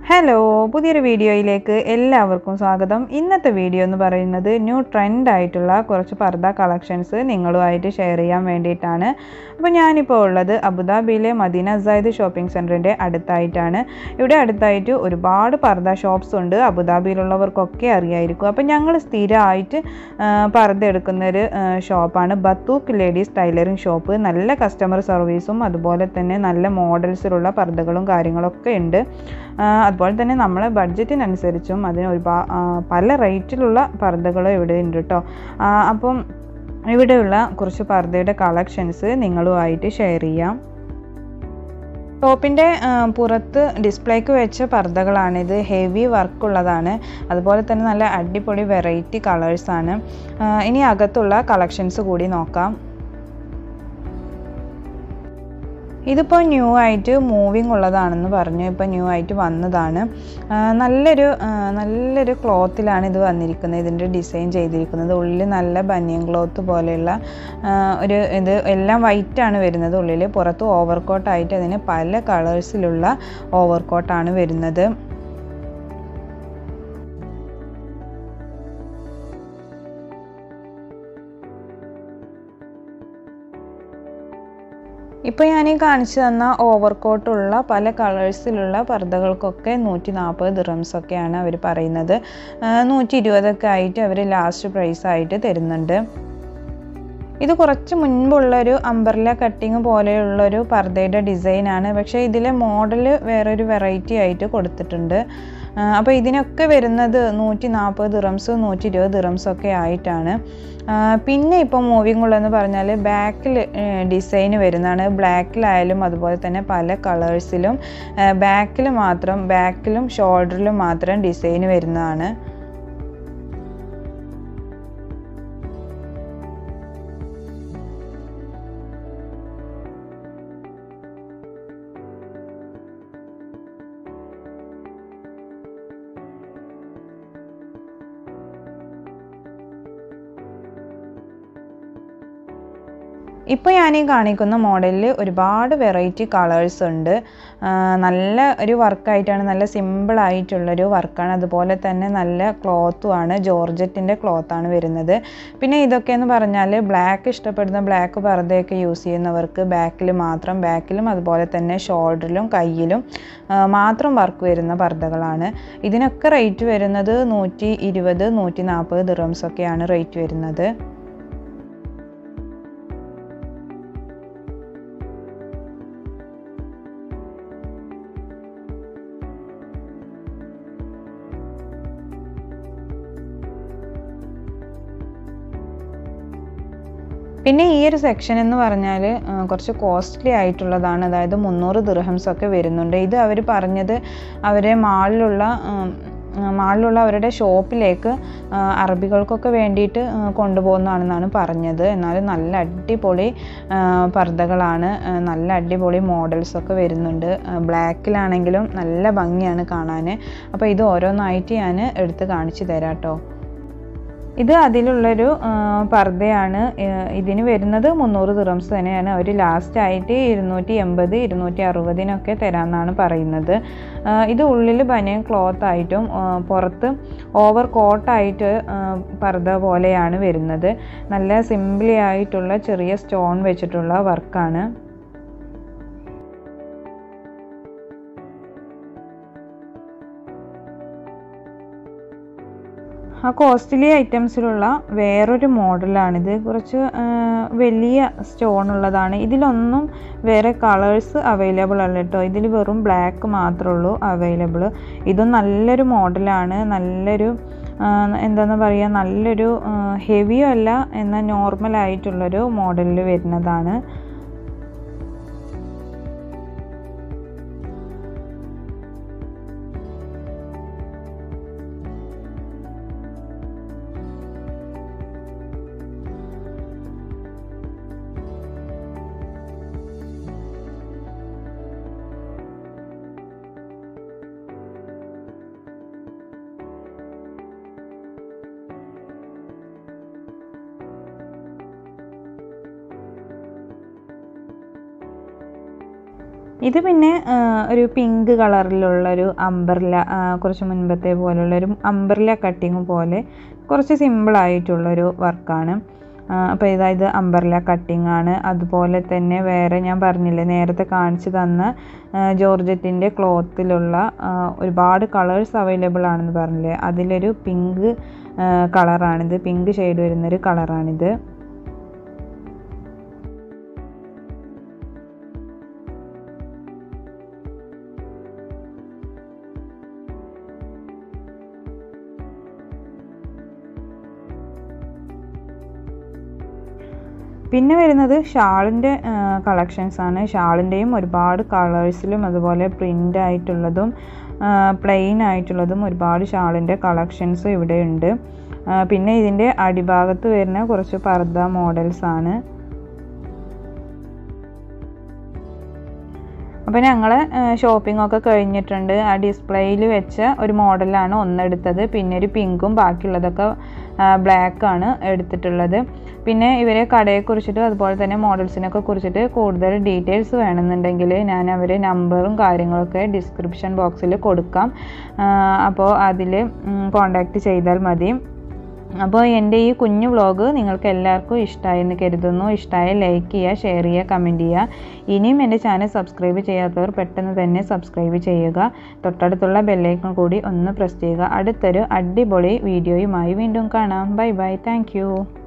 hello പുതിയൊരു വീഡിയോയിലേക്ക് എല്ലാവർക്കും സ്വാഗതം ഇന്നത്തെ വീഡിയോ എന്ന് പറയുന്നത് ന്യൂ ട്രെൻഡ് ആയിട്ടുള്ള കുറച്ച് പർദ്ദ കളക്ഷൻസ് നിങ്ങളുമായിട്ട് ഷെയർ ചെയ്യാൻ വേണ്ടിയിട്ടാണ് അപ്പോൾ ഞാനിപ്പോൾ ഉള്ളത് അബുദാബിയിലെ മദീന സൈദ് ഷോപ്പിംഗ് സെൻറ്ററിൻ്റെ അടുത്തായിട്ടാണ് ഇവിടെ അടുത്തായിട്ട് ഒരുപാട് പർദ്ദ ഷോപ്സ് ഉണ്ട് അബുദാബിയിലുള്ളവർക്കൊക്കെ അറിയായിരിക്കും അപ്പോൾ ഞങ്ങൾ സ്ഥിരമായിട്ട് ആ, പർദ്ദ എടുക്കുന്നൊരു ആ, ഷോപ്പാണ് ബത്തൂക്ക് ലേഡീസ് ടൈലറിംഗ് ഷോപ്പ് നല്ല കസ്റ്റമർ സർവീസും അതുപോലെ തന്നെ നല്ല മോഡൽസിലുള്ള പർദ്ദകളും കാര്യങ്ങളൊക്കെ ഉണ്ട് ആ, അതുപോലെ തന്നെ നമ്മളെ ബഡ്ജറ്റിനനുസരിച്ചും അതിന് ഒരുപാ ആ, പല റേറ്റിലുള്ള പർദ്ദകളും ഇവിടെ ഉണ്ട് കേട്ടോ ആ, അപ്പം ഇവിടെയുള്ള കുറച്ച് പർദ്ദയുടെ കളക്ഷൻസ് നിങ്ങളുമായിട്ട് ഷെയർ ചെയ്യാം ടോപ്പിൻ്റെ പുറത്ത് ഡിസ്പ്ലേക്ക് വെച്ച പർദ്ദകളാണിത് ഹെവി വർക്കുള്ളതാണ് അതുപോലെ തന്നെ നല്ല അടിപൊളി വെറൈറ്റി കളേഴ്സാണ് ഇനി അകത്തുള്ള കളക്ഷൻസ് കൂടി നോക്കാം ഇതിപ്പോൾ ന്യൂ ആയിട്ട് മൂവിങ് ഉള്ളതാണെന്ന് പറഞ്ഞു ഇപ്പോൾ ന്യൂ ആയിട്ട് വന്നതാണ് ആ, നല്ലൊരു ആ, നല്ലൊരു ക്ലോത്തിലാണ് ഇത് വന്നിരിക്കുന്നത് ഇതിൻ്റെ ഡിസൈൻ ചെയ്തിരിക്കുന്നത് ഉള്ളിൽ നല്ല ബനിയൻ ക്ലോത്ത് പോലെയുള്ള ആ, ഒരു ഇത് എല്ലാം white ആണ് വരുന്നത് ഉള്ളിൽ പുറത്ത് ഓവർകോട്ടായിട്ട് അതിന് പല കളേഴ്സിലുള്ള ഓവർകോട്ടാണ് വരുന്നത് ഇപ്പോൾ ഞാൻ ഈ കാണിച്ചു തന്ന ഓവർകോട്ടുള്ള പല കളേഴ്സിലുള്ള പർദ്ദകൾക്കൊക്കെ നൂറ്റി നാൽപ്പത് ദിറംസൊക്കെയാണ് അവർ പറയുന്നത് നൂറ്റി ഇരുപതൊക്കെ ആയിട്ട് അവർ ലാസ്റ്റ് പ്രൈസ് ആയിട്ട് തരുന്നുണ്ട് ഇത് കുറച്ച് മുൻപുള്ളൊരു അംബർല കട്ടിങ് പോലെയുള്ളൊരു പർദ്ദയുടെ ഡിസൈനാണ് പക്ഷേ ഇതിലെ മോഡൽ വേറൊരു വെറൈറ്റി ആയിട്ട് കൊടുത്തിട്ടുണ്ട് അപ്പോൾ ഇതിനൊക്കെ വരുന്നത് നൂറ്റി നാൽപ്പത് ദിറംസ് നൂറ്റി ഇരുപത് ദിറംസ് ഒക്കെ ആയിട്ടാണ് ആ, പിന്നെ ഇപ്പോൾ മൂവിങ് ഉള്ളതെന്ന് പറഞ്ഞാൽ ബാക്കിൽ ഡിസൈൻ വരുന്നതാണ് ബ്ലാക്കിലായാലും അതുപോലെ തന്നെ പല കളേഴ്സിലും ബാക്കിൽ മാത്രം ബാക്കിലും ഷോൾഡറിലും മാത്രം ഡിസൈൻ വരുന്നതാണ് ഇപ്പോൾ ഞാൻ ഈ കാണിക്കുന്ന മോഡലിൽ ഒരുപാട് വെറൈറ്റി കളേഴ്സ് ഉണ്ട് ആ, നല്ല ഒരു വർക്കായിട്ടാണ് നല്ല സിമ്പിൾ ആയിട്ടുള്ളൊരു വർക്കാണ് അതുപോലെ തന്നെ നല്ല ക്ലോത്തും ആണ് ജോർജറ്റിൻ്റെ ക്ലോത്താണ് വരുന്നത് പിന്നെ ഇതൊക്കെ എന്ന് പറഞ്ഞാൽ ബ്ലാക്ക് ഇഷ്ടപ്പെടുന്ന ബ്ലാക്ക് പർദ്ദയൊക്കെ യൂസ് ചെയ്യുന്നവർക്ക് ബാക്കിൽ മാത്രം ബാക്കിലും അതുപോലെ തന്നെ ഷോൾഡറിലും കയ്യിലും ആ, മാത്രം വർക്ക് വരുന്ന പർദ്ദകളാണ് ഇതിനൊക്കെ റേറ്റ് വരുന്നത് നൂറ്റി ഇരുപത് നൂറ്റി നാൽപ്പത് ദിറംസ് ഒക്കെയാണ് റേറ്റ് വരുന്നത് പിന്നെ ഈ ഒരു സെക്ഷൻ എന്ന് പറഞ്ഞാൽ കുറച്ച് കോസ്റ്റ്ലി ആയിട്ടുള്ളതാണ് അതായത് മുന്നൂറ് ദിർഹംസ് ഒക്കെ വരുന്നുണ്ട് ഇത് അവർ പറഞ്ഞത് അവരെ മാളിലുള്ള ഉം, ഉം, മാളിലുള്ള അവരുടെ ഷോപ്പിലേക്ക് ആ, അറബികൾക്കൊക്കെ വേണ്ടിയിട്ട് ആ, കൊണ്ടുപോകുന്നതാണെന്നാണ് പറഞ്ഞത് എന്നാലും നല്ല അടിപൊളി ആ, പർദ്ദകളാണ് ആ, നല്ല അടിപൊളി മോഡൽസ് ഒക്കെ വരുന്നുണ്ട് ബ്ലാക്കിലാണെങ്കിലും നല്ല ഭംഗിയാണ് കാണാൻ അപ്പോൾ ഇത് ഓരോന്നായിട്ട് ഞാൻ എടുത്ത് കാണിച്ചു തരാം കേട്ടോ ഇത് അതിലുള്ളൊരു ആ, പർദ്ദയാണ് ആ, ഇതിന് വരുന്നത് മുന്നൂറ് ദിറംസ് തന്നെയാണ് അവർ ലാസ്റ്റ് ആയിട്ട് ഇരുന്നൂറ്റി എൺപത് ഇരുന്നൂറ്റി അറുപതിനൊക്കെ തരാമെന്നാണ് പറയുന്നത് ആ, ഇത് ഉള്ളിൽ ബനിയൻ ക്ലോത്ത് ആയിട്ടും ആ, പുറത്ത് ഓവർ കോട്ടായിട്ട് പർദ്ദ പോലെയാണ് വരുന്നത് നല്ല സിംപിളി ആയിട്ടുള്ള ചെറിയ സ്റ്റോൺ വെച്ചിട്ടുള്ള വർക്കാണ് ആ കോസ്റ്റ്ലി ഐറ്റംസിലുള്ള വേറൊരു മോഡലാണിത് കുറച്ച് ആ, വലിയ സ്റ്റോൺ ഉള്ളതാണ് ഇതിലൊന്നും വേറെ കളേഴ്സ് അവൈലബിൾ അല്ല കേട്ടോ ഇതിൽ വെറും ബ്ലാക്ക് മാത്രമേ ഉള്ളൂ അവൈലബിൾ ഇതും നല്ലൊരു മോഡലാണ് നല്ലൊരു ആ, എന്താന്ന് പറയുക നല്ലൊരു ഹെവിയും അല്ല എന്നാൽ നോർമൽ ആയിട്ടുള്ളൊരു മോഡലിൽ വരുന്നതാണ് ഇത് പിന്നെ ആ, ഒരു പിങ്ക് കളറിലുള്ള ഒരു അംബർല കുറച്ച് മുൻപത്തെ പോലുള്ള ഒരു അംബർല കട്ടിങ് പോലെ കുറച്ച് സിമ്പിളായിട്ടുള്ളൊരു വർക്കാണ് അപ്പോൾ ഇതാ ഇത് അംബർല കട്ടിംഗ് ആണ് അതുപോലെ തന്നെ വേറെ ഞാൻ പറഞ്ഞില്ലേ നേരത്തെ കാണിച്ചു തന്ന ആ, ജോർജറ്റിൻ്റെ ക്ലോത്തിലുള്ള ആ, ഒരുപാട് കളേഴ്സ് അവൈലബിൾ ആണെന്ന് പറഞ്ഞില്ലേ അതിലൊരു പിങ്ക് കളറാണിത് പിങ്ക് ഷെയ്ഡ് വരുന്നൊരു കളറാണിത് പിന്നെ വരുന്നത് ഷാളിൻ്റെ കളക്ഷൻസ് ആണ് ഷാളിൻ്റെയും ഒരുപാട് കളേഴ്സിലും അതുപോലെ പ്രിൻ്റ് ആയിട്ടുള്ളതും പ്ലെയിൻ ആയിട്ടുള്ളതും ഒരുപാട് ഷാളിൻ്റെ കളക്ഷൻസ് ഇവിടെ ഉണ്ട് ആ, പിന്നെ ഇതിൻ്റെ അടിഭാഗത്ത് വരുന്ന കുറച്ച് പർദ്ദ മോഡൽസ് ആണ് അപ്പോൾ ഞങ്ങൾ ഷോപ്പിംഗ് ഒക്കെ കഴിഞ്ഞിട്ടുണ്ട് ആ ഡിസ്പ്ലേയിൽ വെച്ച ഒരു മോഡലാണ് ഒന്നെടുത്തത് പിന്നെ ഒരു പിങ്കും ബാക്കിയുള്ളതൊക്കെ ബ്ലാക്ക് ആണ് എടുത്തിട്ടുള്ളത് പിന്നെ ഇവരെ കടയെ കുറിച്ചിട്ട് അതുപോലെ തന്നെ മോഡൽസിനൊക്കെ കുറിച്ചിട്ട് കൂടുതൽ ഡീറ്റെയിൽസ് വേണമെന്നുണ്ടെങ്കിൽ ഞാൻ അവരെ നമ്പറും കാര്യങ്ങളൊക്കെ ഡിസ്ക്രിപ്ഷൻ ബോക്സിൽ കൊടുക്കാം അപ്പോൾ അതിൽ കോണ്ടാക്ട് ചെയ്താൽ മതി അപ്പോൾ എൻ്റെ ഈ കുഞ്ഞു വ്ളോഗ് നിങ്ങൾക്ക് എല്ലാവർക്കും ഇഷ്ടമായി എന്ന് കരുതുന്നു ഇഷ്ടമായ ലൈക്ക് ചെയ്യുക ഷെയർ ചെയ്യുക കമൻറ്റ് ചെയ്യുക ഇനിയും എൻ്റെ ചാനൽ സബ്സ്ക്രൈബ് ചെയ്യാത്തവർ പെട്ടെന്ന് തന്നെ സബ്സ്ക്രൈബ് ചെയ്യുക തൊട്ടടുത്തുള്ള ബെല്ലൈക്കൺ കൂടി ഒന്ന് പ്രസ് ചെയ്യുക അടുത്തൊരു അടിപൊളി വീഡിയോയുമായി വീണ്ടും കാണാം ബൈ ബൈ താങ്ക്